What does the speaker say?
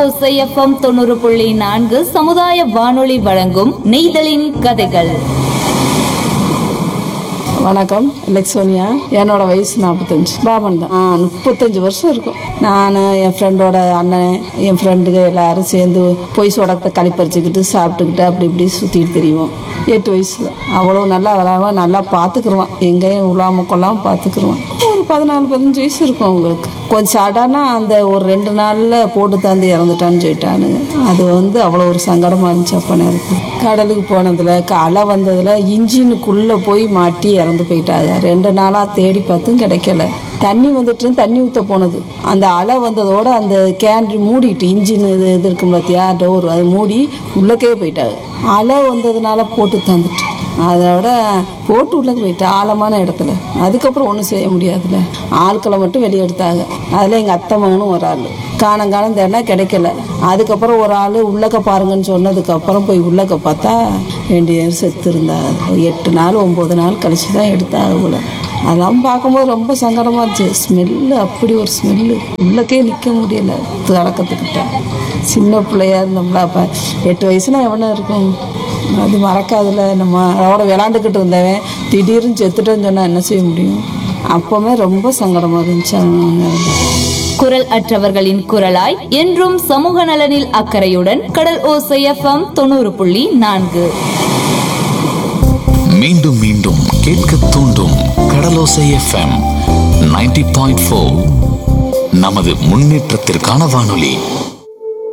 ஓசை எஃப்எம் தொண்ணூறு புள்ளி நான்கு சமுதாய வானொலி வழங்கும் நெய்தலின் கதைகள் வணக்கம் லெக்ஸோனியா என்னோட வயசு நாற்பத்தஞ்சு பாபன் தான் ஆ முப்பத்தஞ்சு வருஷம் இருக்கும் நான் என் ஃப்ரெண்டோட அண்ணன் என் ஃப்ரெண்டுங்க எல்லாரும் சேர்ந்து பொய் சொடத்தை களிப்பறிச்சுக்கிட்டு சாப்பிட்டுக்கிட்டு அப்படி இப்படி சுற்றிட்டு தெரியும் எட்டு வயசு அவ்வளோ நல்லா விளாடுவான் நல்லா பார்த்துக்குருவான் எங்கேயும் உலாம கொள்ளாமல் பார்த்துக்குருவான் ஒரு பதினாலு பதினஞ்சு வயசு இருக்கும் அவங்களுக்கு கொஞ்சம் சடனாக அந்த ஒரு ரெண்டு நாளில் போட்டு தந்து இறந்துட்டான்னு சொல்லிட்டானுங்க அது வந்து அவ்வளோ ஒரு சங்கடமாக இருந்துச்சு அப்போ நேரத்தில் கடலுக்கு போனதில் அலை வந்ததில் இன்ஜினுக்குள்ளே போய் மாட்டி இறந்து போயிட்டாங்க ரெண்டு நாளாக தேடி பார்த்தும் கிடைக்கல தண்ணி வந்துட்டு தண்ணி ஊற்ற போனது அந்த அலை வந்ததோட அந்த கேண்ட்ரி மூடிட்டு இன்ஜின் இது இது இருக்கும் பார்த்தியா டோர் அது மூடி உள்ளக்கே போயிட்டாங்க அலை வந்ததுனால போட்டு தந்துட்டு அதோட போட்டு உள்ள போயிட்டு ஆழமான இடத்துல அதுக்கப்புறம் ஒன்றும் செய்ய முடியாதுல்ல ஆட்களை மட்டும் வெளியே எடுத்தாங்க அதில் எங்கள் அத்தை மகனும் ஒரு ஆள் காணம் காணம் தேடினா கிடைக்கல அதுக்கப்புறம் ஒரு ஆள் உள்ளக்க பாருங்கன்னு சொன்னதுக்கப்புறம் போய் உள்ளக்க பார்த்தா ரெண்டு பேர் செத்து இருந்தாங்க எட்டு நாள் ஒம்பது நாள் கழிச்சு தான் எடுத்தாங்க போல அதெல்லாம் பார்க்கும்போது ரொம்ப சங்கடமாக இருந்துச்சு ஸ்மெல்லு அப்படி ஒரு ஸ்மெல்லு உள்ளக்கே நிற்க முடியல தொடக்கத்துக்கிட்ட சின்ன பிள்ளையா இருந்தோம்ல அப்போ எட்டு வயசுனா எவ்வளோ இருக்கும் அது மறக்காதுல நம்ம அதோட விளாண்டுக்கிட்டு இருந்தவன் திடீர்னு செத்துட்டேன்னு சொன்னால் என்ன செய்ய முடியும் அப்போவுமே ரொம்ப சங்கடமாக இருந்துச்சு அவங்க குரல் அற்றவர்களின் குரலாய் என்றும் சமூக நலனில் அக்கறையுடன் கடல் ஓசை எஃப்எம் தொண்ணூறு புள்ளி நான்கு மீண்டும் மீண்டும் கேட்க தூண்டும் கடலோசை எஃப்எம் 90.4 பாயிண்ட் நமது முன்னேற்றத்திற்கான வானொலி